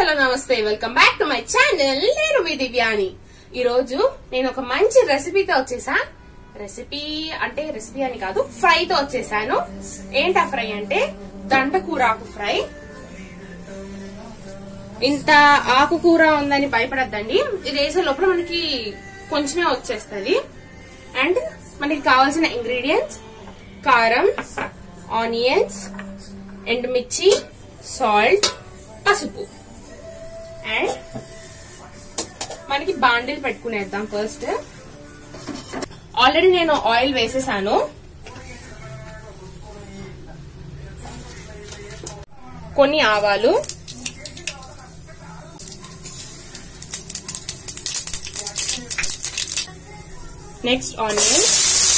Hello నమస్తే welcome back to my channel నేను మీ దివ్యాని ఈ రోజు నేను ఒక మంచి రెసిపీతో వచ్చేసా రెసిపీ అంటే రెసిపీ అని కాదు ఫ్రై తో వచ్చేసాను ఏంటా ఫ్రై అంటే దంటకూర ఆకు ఫ్రై ఇంత ఆకుకూర ఉందని భయపడద్దండి ఇది వేసే లోపల మనకి కొంచెమే వచ్చేస్తుంది అండ్ మనకి కావాల్సిన ఇంగ్రీడియంట్స్ కారం ఆనియన్స్ ఎండుమిర్చి సాల్ట్ పసుపు అండ్ మనకి బాండిల్ పెట్టుకునేద్దాం ఫస్ట్ ఆల్రెడీ నేను ఆయిల్ వేసేసాను కొన్ని ఆవాలు నెక్స్ట్ ఆనియన్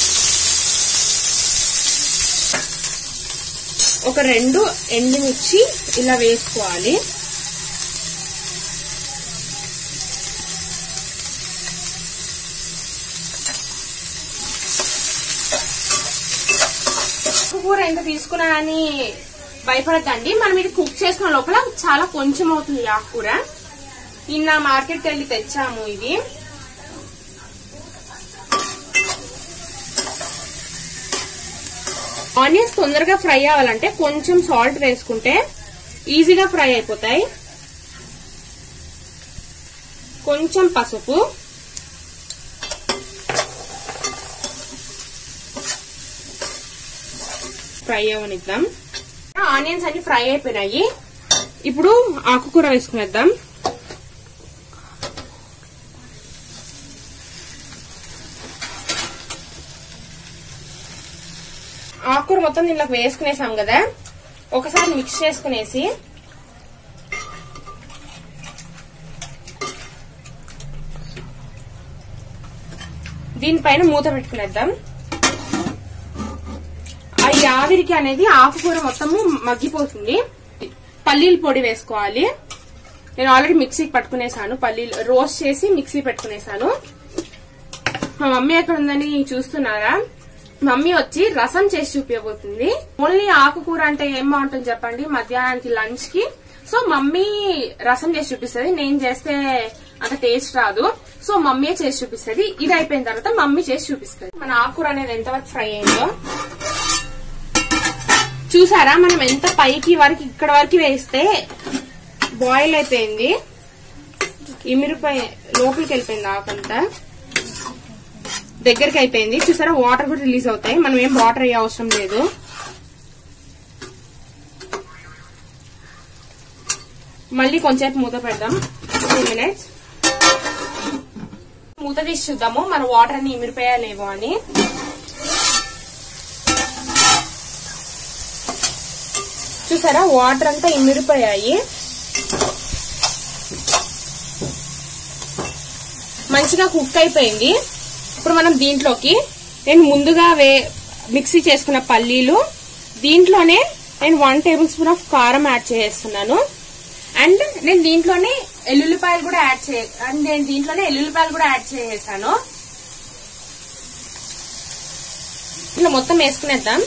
ఒక రెండు ఎండుమిర్చి ఇలా వేసుకోవాలి కూర ఎంత తీసుకున్నా అని భయపడద్దండి మనం ఇది కుక్ చేసుకున్న లోపల చాలా కొంచెం అవుతుంది ఆకుకూర నిన్న మార్కెట్కి వెళ్ళి తెచ్చాము ఇది ఆనియన్స్ తొందరగా ఫ్రై అవ్వాలంటే కొంచెం సాల్ట్ వేసుకుంటే ఈజీగా ఫ్రై అయిపోతాయి కొంచెం పసుపు ఫ్రై అవ్వనిద్దాం ఆనియన్స్ అన్ని ఫ్రై అయిపోయినాయి ఇప్పుడు ఆకుకూర వేసుకునేద్దాం ఆకుకూర మొత్తం దీనిలోకి వేసుకునేసాం కదా ఒకసారి మిక్స్ చేసుకునేసి దీనిపైన మూత పెట్టుకునేద్దాం ఆ ఈ ఆవిరికి అనేది ఆకుకూర మొత్తము మగ్గిపోతుంది పల్లీల పొడి వేసుకోవాలి నేను ఆల్రెడీ మిక్సీకి పట్టుకునేసాను పల్లీలు రోస్ట్ చేసి మిక్సీ పెట్టుకునేసాను మా మమ్మీ ఎక్కడ ఉందని చూస్తున్నారా మమ్మీ వచ్చి రసం చేసి చూపించబోతుంది ఓన్లీ ఆకుకూర అంటే ఏం బాగుంటుంది చెప్పండి మధ్యాహ్నానికి లంచ్ కి సో మమ్మీ రసం చేసి చూపిస్తుంది నేను చేస్తే అంత టేస్ట్ రాదు సో మమ్మీ చేసి చూపిస్తుంది ఇది అయిపోయిన తర్వాత మమ్మీ చేసి చూపిస్తుంది మన ఆకుకూర అనేది ఎంతవరకు ఫ్రై అయిందో చూసారా మనం ఎంత పైకి వరకు ఇక్కడ వరకు వేస్తే బాయిల్ అయిపోయింది ఇమిరిపోయి లోపలికి వెళ్ళిపోయింది ఆకంతా దగ్గరికి అయిపోయింది చూసారా వాటర్ కూడా రిలీజ్ అవుతాయి మనం ఏం వాటర్ అయ్యే అవసరం లేదు మళ్ళీ కొంచెంసేపు మూత పెడదాం టూ మినిట్స్ మూత తీసి చూద్దాము మన వాటర్ అన్ని ఇమిరిపోయా లేవో అని చూసారా వాటర్ అంతా ఇమిరిపోయాయి మంచిగా కుక్ అయిపోయింది ఇప్పుడు మనం దీంట్లోకి నేను ముందుగా వే మిక్సీ చేసుకున్న పల్లీలు దీంట్లోనే నేను వన్ టేబుల్ స్పూన్ ఆఫ్ కారం యాడ్ చేస్తున్నాను అండ్ నేను దీంట్లోనే ఎల్లుల్లిపాయలు కూడా యాడ్ చే అండ్ నేను దీంట్లోనే ఎల్లుల్లిపాయలు కూడా యాడ్ చేసేసాను ఇట్లా మొత్తం వేసుకునేద్దాం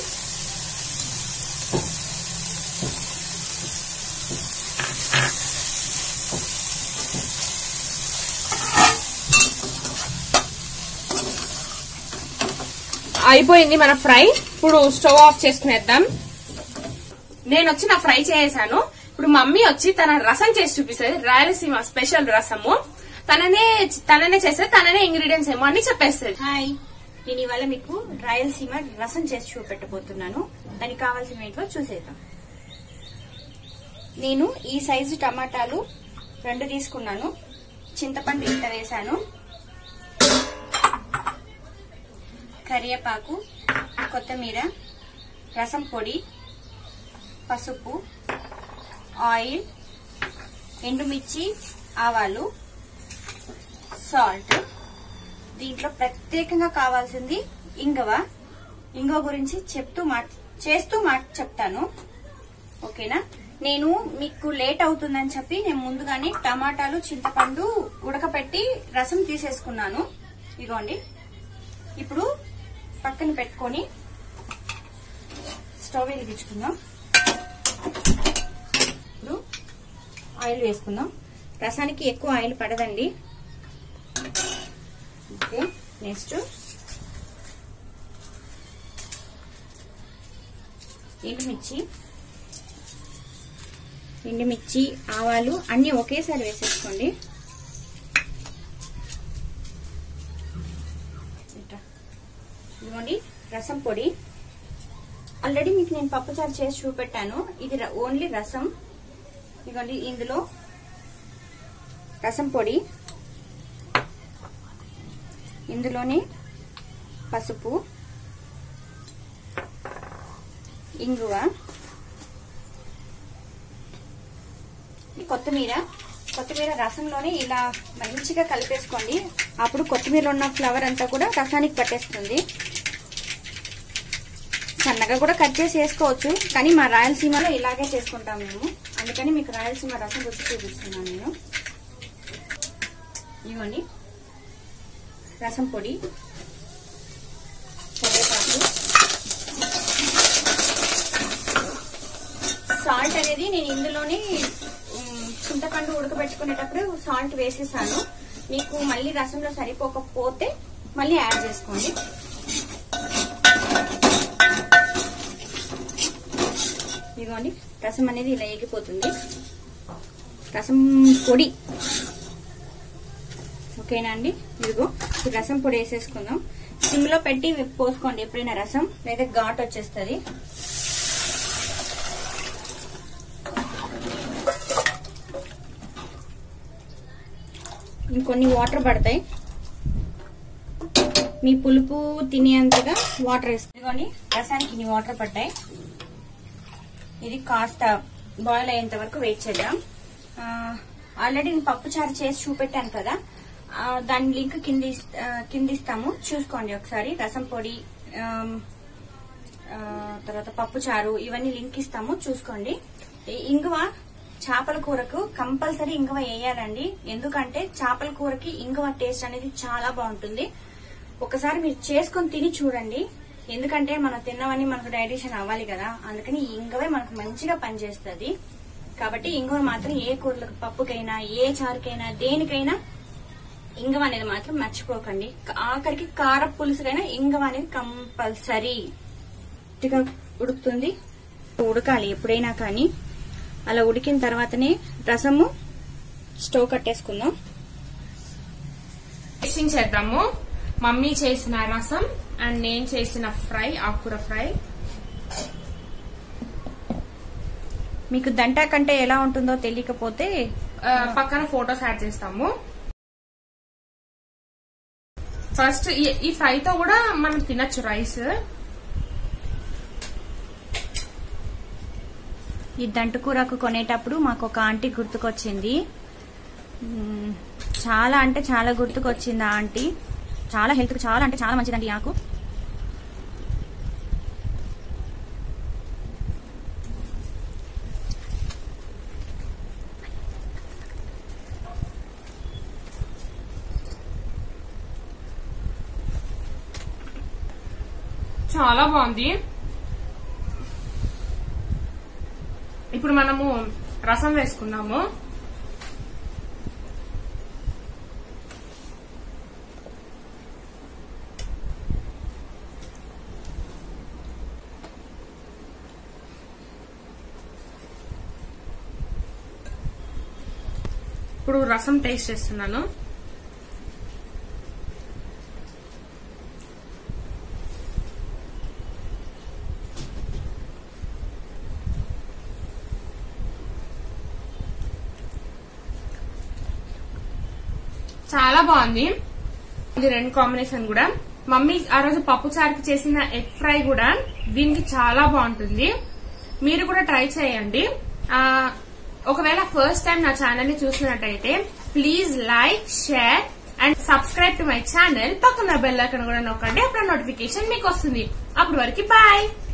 అయిపోయింది మన ఫ్రై ఇప్పుడు స్టవ్ ఆఫ్ చేసుకునేద్దాం నేను వచ్చి నా ఫ్రై చేసాను ఇప్పుడు మమ్మీ వచ్చి తన రసం చేసి చూపిస్తుంది రాయలసీమ స్పెషల్ రసము తననే తననే చేస్తే తననే ఇంగ్రీడియంట్స్ ఏమో అని చెప్పేస్తుంది హాయ్ నేను ఇవాళ మీకు రాయలసీమ రసం చేసి చూపెట్టబోతున్నాను దానికి కావాల్సిన ఏంటో చూసేద్దాం నేను ఈ సైజు టమాటాలు రెండు తీసుకున్నాను చింతపండు ఇంత వేశాను కరివేపాకు కొత్తిమీర రసం పొడి పసుపు ఆయిల్ ఎండుమిర్చి ఆవాలు సాల్ట్ దీంట్లో ప్రత్యేకంగా కావాల్సింది ఇంగవ ఇంగవ గురించి చెప్తూ మాట చేస్తూ మాట చెప్తాను ఓకేనా నేను మీకు లేట్ అవుతుందని చెప్పి నేను ముందుగానే టమాటాలు చింతపండు ఉడకపెట్టి రసం తీసేసుకున్నాను ఇగోండి ఇప్పుడు పక్కన పెట్టుకొని స్టవ్ వెలిగించుకుందాం ఇప్పుడు ఆయిల్ వేసుకుందాం రసానికి ఎక్కువ ఆయిల్ పడదండి ఓకే నెక్స్ట్ ఎండుమిర్చి ఎండుమిర్చి ఆవాలు అన్నీ ఒకేసారి వేసేసుకోండి ఇట్లా. ఇదిగోండి రసం పొడి ఆల్రెడీ మీకు నేను పప్పుచారు చేసి చూపెట్టాను ఇది ర- ఓన్లీ రసం ఇదిగోండి ఇందులో రసం పొడి ఇందులోనే పసుపు ఇంగువ కొత్తిమీర కొత్తిమీర రసంలోనే ఇలా మంచిగా కలిపేసుకోండి అప్పుడు కొత్తిమీర ఉన్న ఫ్లవర్ అంతా కూడా రసానికి పట్టేస్తుంది సన్నగా కూడా కట్ చేసి వేసుకోవచ్చు కానీ మా రాయలసీమలో ఇలాగే చేసుకుంటాం మేము అందుకని మీకు రాయలసీమ రసం రుచి చూపిస్తున్నాను నేను ఇవ్వండి రసం పొడి కరివేపాకు సాల్ట్ అనేది నేను ఇందులోనే ఉమ్, చింతపండు ఉడకబెట్టుకునేటప్పుడు సాల్ట్ వేసేసాను మీకు మళ్ళీ రసంలో సరిపోకపోతే మళ్ళీ యాడ్ చేసుకోండి ఇదిగోండి రసం అనేది ఇలా ఎగిపోతుంది రసం పొడి ఓకేనా అండి ఇదిగో ఈ రసం పొడి వేసేసుకుందాం సిమ్ లో పెట్టి పోసుకోండి ఎప్పుడైనా రసం లేదా ఘాట్ వచ్చేస్తుంది ఇంకొన్ని వాటర్ పడతాయి మీ పులుపు తినేంతగా వాటర్ వేసుకోండి ఇదిగోండి రసానికి ఇన్ని వాటర్ పడ్డాయి ఇది కాస్త బాయిల్ అయ్యేంత వరకు వెయిట్ చేద్దాం ఆల్రెడీ నేను పప్పు చారు చేసి చూపెట్టాను కదా ఆ, దాని లింక్ కింద ఇస్- ఆ, కింద ఇస్తాము చూసుకోండి ఒకసారి రసం పొడి ఆమ్, ఆ, తర్వాత పప్పు చారు ఇవన్నీ లింక్ ఇస్తాము చూసుకోండి ఈ ఇంగువ చేపల కూరకు కంపల్సరీ ఇంగువ వేయాలండి ఎందుకంటే చేపల కూరకి ఇంగువ టేస్ట్ అనేది చాలా బాగుంటుంది ఒకసారి మీరు చేసుకొని తిని చూడండి ఎందుకంటే మనం తిన్నవన్నీ మనకు డైజెషన్ అవ్వాలి కదా అందుకని ఈ ఇంగువే మనకు మంచిగా పనిచేస్తుంది కాబట్టి ఇంగువ మాత్రం ఏ కూరలకు పప్పుకైనా ఏ చారుకైనా దేనికైనా ఇంగవ అనేది మాత్రం మర్చిపోకండి ఆఖరికి కార పులుసుకైనా ఇంగవ అనేది కంపల్సరీ గట్టిగా ఉడుకుతుంది ఉడకాలి ఎప్పుడైనా కానీ అలా ఉడికిన తర్వాతనే రసము స్టవ్ కట్టేసుకుందాం టేస్టింగ్ చేద్దాము మమ్మీ చేసిన రసం అండ్ నేను చేసిన ఫ్రై ఆకుకూర ఫ్రై మీకు దంటా కంటే ఎలా ఉంటుందో తెలియకపోతే ఆ, పక్కన ఫొటోస్ యాడ్ చేస్తాము ఫస్ట్ ఈ- ఈ ఫ్రై తో కూడా మనం తినొచ్చు రైస్ ఈ దంటుకూరకు కొనేటప్పుడు మాకు ఒక ఆంటీ గుర్తుకొచ్చింది మ్మ్, చాలా అంటే చాలా గుర్తుకొచ్చింది ఆ ఆంటీ చాలా హెల్త్ చాలా అంటే చాలా మంచిదండి ఈ ఆకు చాలా బాగుంది ఇప్పుడు మనము రసం వేసుకున్నాము ఇప్పుడు రసం టేస్ట్ చేస్తున్నాను చాలా బాగుంది ఇది రెండు కాంబినేషన్ కూడా మమ్మీ ఆ రోజు పప్పు చారుకి చేసిన ఎగ్ ఫ్రై కూడా దీనికి చాలా బాగుంటుంది మీరు కూడా ట్రై చేయండి ఆ, ఒకవేళ ఫస్ట్ టైం నా ఛానల్ ని చూసినట్టయితే please like share and subscribe to my channel పక్కన బెల్ ఐకాన్ కూడా నొక్కండి అప్పుడు నోటిఫికేషన్ మీకు వస్తుంది అప్పటి వరకు బాయ్